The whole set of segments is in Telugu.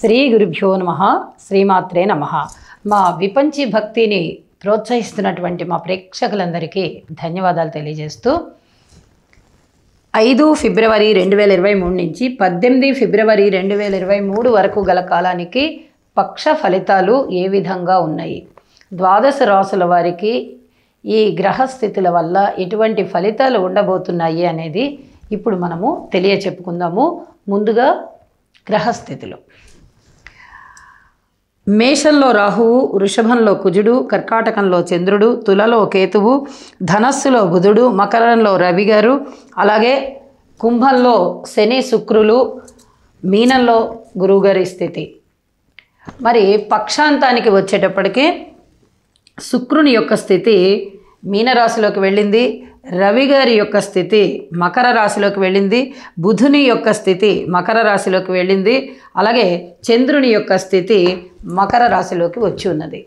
శ్రీ గురుభ్యో నమ శ్రీమాత్రే నమ మా విపంచి భక్తిని ప్రోత్సహిస్తున్నటువంటి మా ప్రేక్షకులందరికీ ధన్యవాదాలు తెలియజేస్తూ ఐదు ఫిబ్రవరి రెండు వేల ఇరవై మూడు నుంచి పద్దెనిమిది ఫిబ్రవరి రెండు వేల ఇరవై మూడు వరకు గల కాలానికి పక్ష ఫలితాలు ఏ విధంగా ఉన్నాయి ద్వాదశ రాసుల వారికి ఈ గ్రహస్థితుల వల్ల ఎటువంటి ఫలితాలు ఉండబోతున్నాయి అనేది ఇప్పుడు మనము తెలియ చెప్పుకుందాము ముందుగా గ్రహస్థితులు మేషంలో రాహువు వృషభంలో కుజుడు కర్కాటకంలో చంద్రుడు తులలో కేతువు ధనస్సులో బుధుడు మకరంలో రవి గారు అలాగే కుంభంలో శని శుక్రులు మీనంలో గురువుగారి స్థితి మరి పక్షాంతానికి వచ్చేటప్పటికి శుక్రుని యొక్క స్థితి మీనరాశిలోకి వెళ్ళింది రవి గారి యొక్క స్థితి మకర రాశిలోకి వెళ్ళింది బుధుని యొక్క స్థితి మకర రాశిలోకి వెళ్ళింది అలాగే చంద్రుని యొక్క స్థితి మకర రాశిలోకి వచ్చి ఉన్నది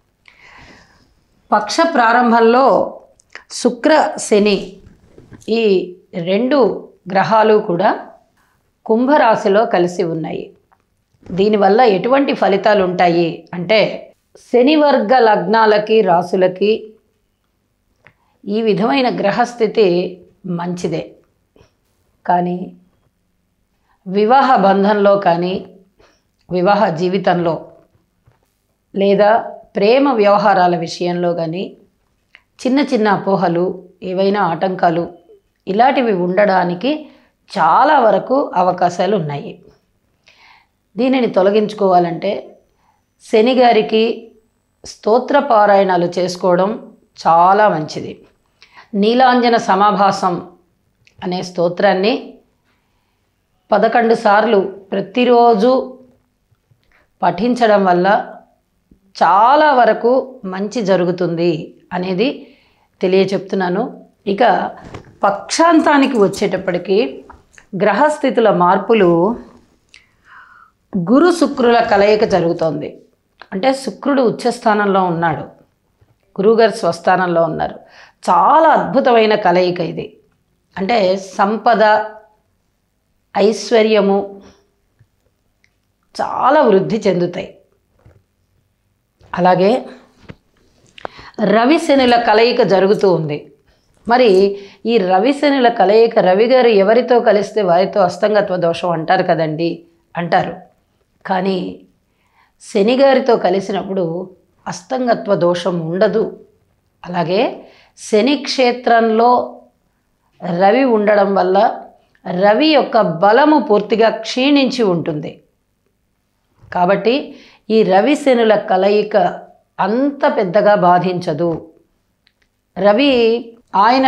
పక్ష ప్రారంభంలో శుక్ర శని ఈ రెండు గ్రహాలు కూడా కుంభరాశిలో కలిసి ఉన్నాయి దీనివల్ల ఎటువంటి ఫలితాలు ఉంటాయి అంటే శని వర్గ లగ్నాలకి రాసులకి ఈ విధమైన గ్రహస్థితి మంచిదే కానీ వివాహ బంధంలో కానీ వివాహ జీవితంలో లేదా ప్రేమ వ్యవహారాల విషయంలో కానీ చిన్న చిన్న అపోహలు ఏవైనా ఆటంకాలు ఇలాంటివి ఉండడానికి చాలా వరకు అవకాశాలు ఉన్నాయి దీనిని తొలగించుకోవాలంటే శని గారికి స్తోత్ర పారాయణాలు చేసుకోవడం చాలా మంచిది నీలాంజన సమాభాసం అనే స్తోత్రాన్ని పదకొండు సార్లు ప్రతిరోజు పఠించడం వల్ల చాలా వరకు మంచి జరుగుతుంది అనేది తెలియచెప్తున్నాను ఇక పక్షాంతానికి వచ్చేటప్పటికి గ్రహస్థితుల మార్పులు గురు శుక్రుల కలయిక జరుగుతోంది అంటే శుక్రుడు ఉచ్చస్థానంలో ఉన్నాడు గురువుగారు స్వస్థానంలో ఉన్నారు చాలా అద్భుతమైన కలయిక ఇది అంటే సంపద ఐశ్వర్యము చాలా వృద్ధి చెందుతాయి అలాగే రవిశనుల కలయిక జరుగుతూ ఉంది మరి ఈ రవిశనుల కలయిక రవి గారు ఎవరితో కలిస్తే వారితో అస్తంగత్వ దోషం అంటారు కదండి అంటారు కానీ శని గారితో కలిసినప్పుడు అస్తంగత్వ దోషం ఉండదు అలాగే శని క్షేత్రంలో రవి ఉండడం వల్ల రవి యొక్క బలము పూర్తిగా క్షీణించి ఉంటుంది కాబట్టి ఈ రవి శనుల కలయిక అంత పెద్దగా బాధించదు రవి ఆయన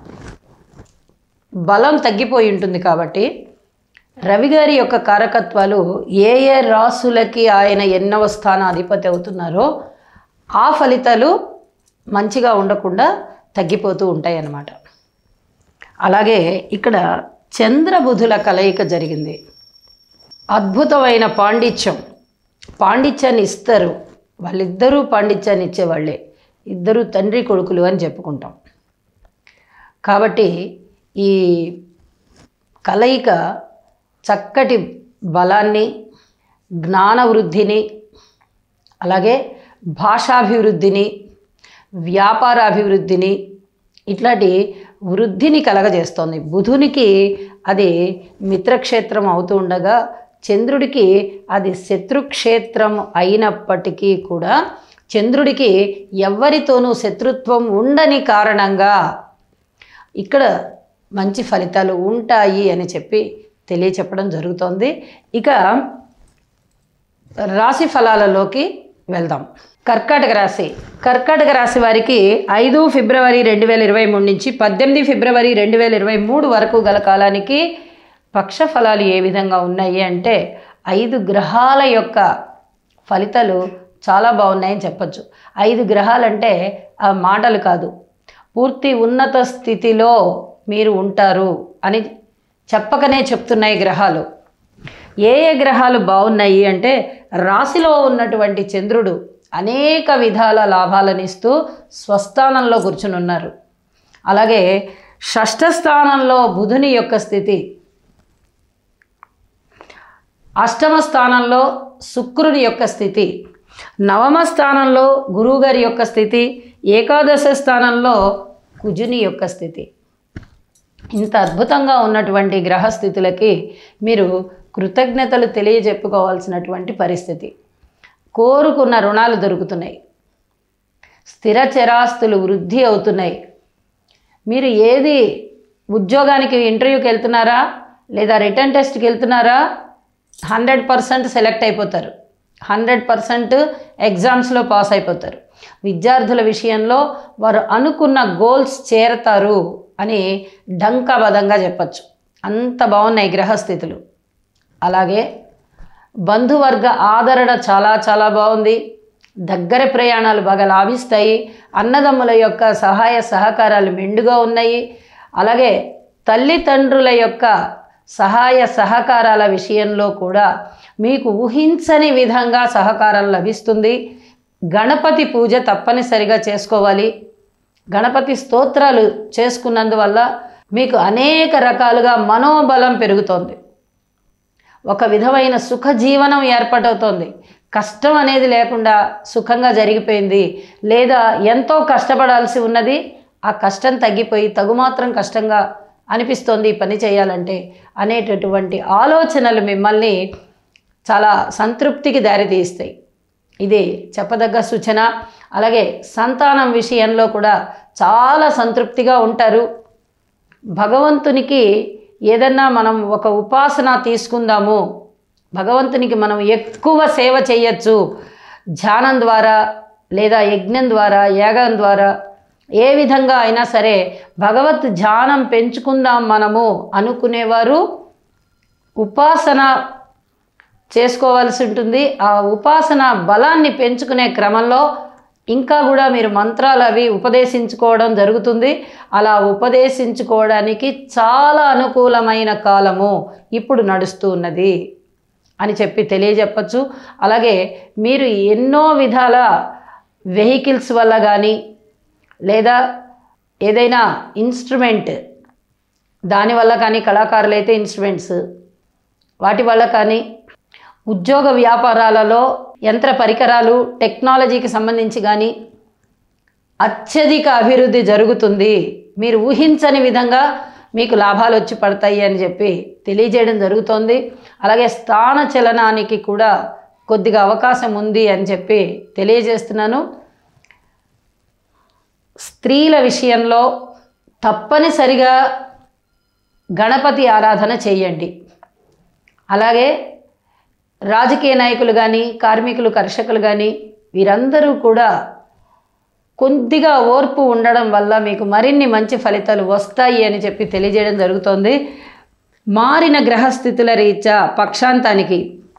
బలం తగ్గిపోయి ఉంటుంది కాబట్టి రవి గారి యొక్క కారకత్వాలు ఏ ఏ రాసులకి ఆయన ఎన్నవ స్థానాధిపతి అవుతున్నారో ఆ ఫలితాలు మంచిగా ఉండకుండా తగ్గిపోతూ ఉంటాయి అన్నమాట అలాగే ఇక్కడ చంద్రబుధుల కలయిక జరిగింది అద్భుతమైన పాండిత్యం పాండిత్యాన్ని ఇస్తారు వాళ్ళిద్దరూ పాండిత్యాన్ని ఇచ్చేవాళ్ళే ఇద్దరు తండ్రి కొడుకులు అని చెప్పుకుంటాం కాబట్టి ఈ కలయిక చక్కటి బలాన్ని జ్ఞాన వృద్ధిని అలాగే భాషాభివృద్ధిని వ్యాపారాభివృద్ధిని ఇట్లాంటి వృద్ధిని కలగజేస్తోంది బుధునికి అది మిత్రక్షేత్రం అవుతూ ఉండగా చంద్రుడికి అది శత్రుక్షేత్రం అయినప్పటికీ కూడా చంద్రుడికి ఎవ్వరితోనూ శత్రుత్వం ఉండని కారణంగా ఇక్కడ మంచి ఫలితాలు ఉంటాయి అని చెప్పి తెలియచెప్పడం జరుగుతోంది ఇక రాశి ఫలాలలోకి వెళ్దాం కర్కాటక రాశి కర్కాటక రాశి వారికి ఐదు ఫిబ్రవరి రెండు వేల ఇరవై మూడు నుంచి పద్దెనిమిది ఫిబ్రవరి రెండు వేల ఇరవై మూడు వరకు గల కాలానికి పక్ష ఫలాలు ఏ విధంగా ఉన్నాయి అంటే ఐదు గ్రహాల యొక్క ఫలితాలు చాలా బాగున్నాయని చెప్పచ్చు ఐదు గ్రహాలంటే ఆ మాటలు కాదు పూర్తి ఉన్నత స్థితిలో మీరు ఉంటారు అని చెప్పకనే చెప్తున్నాయి గ్రహాలు ఏ ఏ గ్రహాలు బాగున్నాయి అంటే రాశిలో ఉన్నటువంటి చంద్రుడు అనేక విధాల లాభాలనిస్తూ స్వస్థానంలో కూర్చుని ఉన్నారు అలాగే షష్ఠ స్థానంలో బుధుని యొక్క స్థితి అష్టమ స్థానంలో శుక్రుని యొక్క స్థితి నవమ స్థానంలో గురువుగారి యొక్క స్థితి ఏకాదశ స్థానంలో కుజుని యొక్క స్థితి ఇంత అద్భుతంగా ఉన్నటువంటి గ్రహస్థితులకి మీరు కృతజ్ఞతలు తెలియజెప్పుకోవాల్సినటువంటి పరిస్థితి కోరుకున్న రుణాలు దొరుకుతున్నాయి స్థిర చరాస్తులు వృద్ధి అవుతున్నాయి మీరు ఏది ఉద్యోగానికి ఇంటర్వ్యూకి వెళ్తున్నారా లేదా రిటర్న్ టెస్ట్కి వెళ్తున్నారా హండ్రెడ్ పర్సెంట్ సెలెక్ట్ అయిపోతారు హండ్రెడ్ పర్సెంట్ ఎగ్జామ్స్లో పాస్ అయిపోతారు విద్యార్థుల విషయంలో వారు అనుకున్న గోల్స్ చేరతారు అని డంకబద్ధంగా చెప్పచ్చు అంత బాగున్నాయి గ్రహస్థితులు అలాగే బంధువర్గ ఆదరణ చాలా చాలా బాగుంది దగ్గర ప్రయాణాలు బాగా లాభిస్తాయి అన్నదమ్ముల యొక్క సహాయ సహకారాలు మెండుగా ఉన్నాయి అలాగే తల్లిదండ్రుల యొక్క సహాయ సహకారాల విషయంలో కూడా మీకు ఊహించని విధంగా సహకారం లభిస్తుంది గణపతి పూజ తప్పనిసరిగా చేసుకోవాలి గణపతి స్తోత్రాలు చేసుకున్నందువల్ల మీకు అనేక రకాలుగా మనోబలం పెరుగుతోంది ఒక విధమైన సుఖ జీవనం ఏర్పాటవుతోంది కష్టం అనేది లేకుండా సుఖంగా జరిగిపోయింది లేదా ఎంతో కష్టపడాల్సి ఉన్నది ఆ కష్టం తగ్గిపోయి తగుమాత్రం కష్టంగా అనిపిస్తోంది ఈ పని చేయాలంటే అనేటటువంటి ఆలోచనలు మిమ్మల్ని చాలా సంతృప్తికి దారితీస్తాయి ఇది చెప్పదగ్గ సూచన అలాగే సంతానం విషయంలో కూడా చాలా సంతృప్తిగా ఉంటారు భగవంతునికి ఏదన్నా మనం ఒక ఉపాసన తీసుకుందాము భగవంతునికి మనం ఎక్కువ సేవ చేయొచ్చు ధ్యానం ద్వారా లేదా యజ్ఞం ద్వారా యాగం ద్వారా ఏ విధంగా అయినా సరే భగవత్ ధ్యానం పెంచుకుందాం మనము అనుకునేవారు ఉపాసన చేసుకోవాల్సి ఉంటుంది ఆ ఉపాసన బలాన్ని పెంచుకునే క్రమంలో ఇంకా కూడా మీరు మంత్రాలు అవి ఉపదేశించుకోవడం జరుగుతుంది అలా ఉపదేశించుకోవడానికి చాలా అనుకూలమైన కాలము ఇప్పుడు నడుస్తూ ఉన్నది అని చెప్పి తెలియజెప్పచ్చు అలాగే మీరు ఎన్నో విధాల వెహికల్స్ వల్ల కానీ లేదా ఏదైనా ఇన్స్ట్రుమెంట్ దానివల్ల కానీ కళాకారులు అయితే ఇన్స్ట్రుమెంట్స్ వాటి వల్ల కానీ ఉద్యోగ వ్యాపారాలలో యంత్ర పరికరాలు టెక్నాలజీకి సంబంధించి కానీ అత్యధిక అభివృద్ధి జరుగుతుంది మీరు ఊహించని విధంగా మీకు లాభాలు వచ్చి పడతాయి అని చెప్పి తెలియజేయడం జరుగుతోంది అలాగే స్థాన చలనానికి కూడా కొద్దిగా అవకాశం ఉంది అని చెప్పి తెలియజేస్తున్నాను స్త్రీల విషయంలో తప్పనిసరిగా గణపతి ఆరాధన చేయండి అలాగే రాజకీయ నాయకులు కానీ కార్మికులు కర్షకులు కానీ వీరందరూ కూడా కొద్దిగా ఓర్పు ఉండడం వల్ల మీకు మరిన్ని మంచి ఫలితాలు వస్తాయి అని చెప్పి తెలియజేయడం జరుగుతోంది మారిన గ్రహస్థితుల రీత్యా పక్షాంతానికి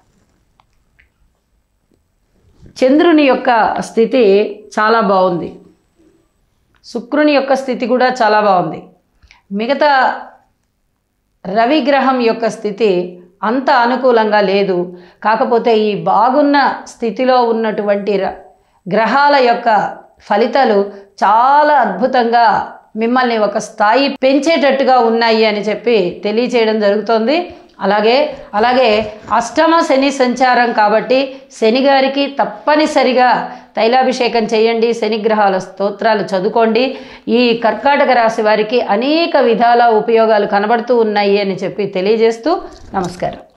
చంద్రుని యొక్క స్థితి చాలా బాగుంది శుక్రుని యొక్క స్థితి కూడా చాలా బాగుంది మిగతా రవి గ్రహం యొక్క స్థితి అంత అనుకూలంగా లేదు కాకపోతే ఈ బాగున్న స్థితిలో ఉన్నటువంటి ర- గ్రహాల యొక్క ఫలితాలు చాలా అద్భుతంగా మిమ్మల్ని ఒక స్థాయి పెంచేటట్టుగా ఉన్నాయి అని చెప్పి తెలియచేయడం జరుగుతోంది అలాగే అలాగే అష్టమ శని సంచారం కాబట్టి శని గారికి తప్పనిసరిగా తైలాభిషేకం చేయండి శనిగ్రహాల స్తోత్రాలు చదువుకోండి ఈ కర్కాటక రాశి వారికి అనేక విధాల ఉపయోగాలు కనబడుతూ ఉన్నాయి అని చెప్పి తెలియజేస్తూ నమస్కారం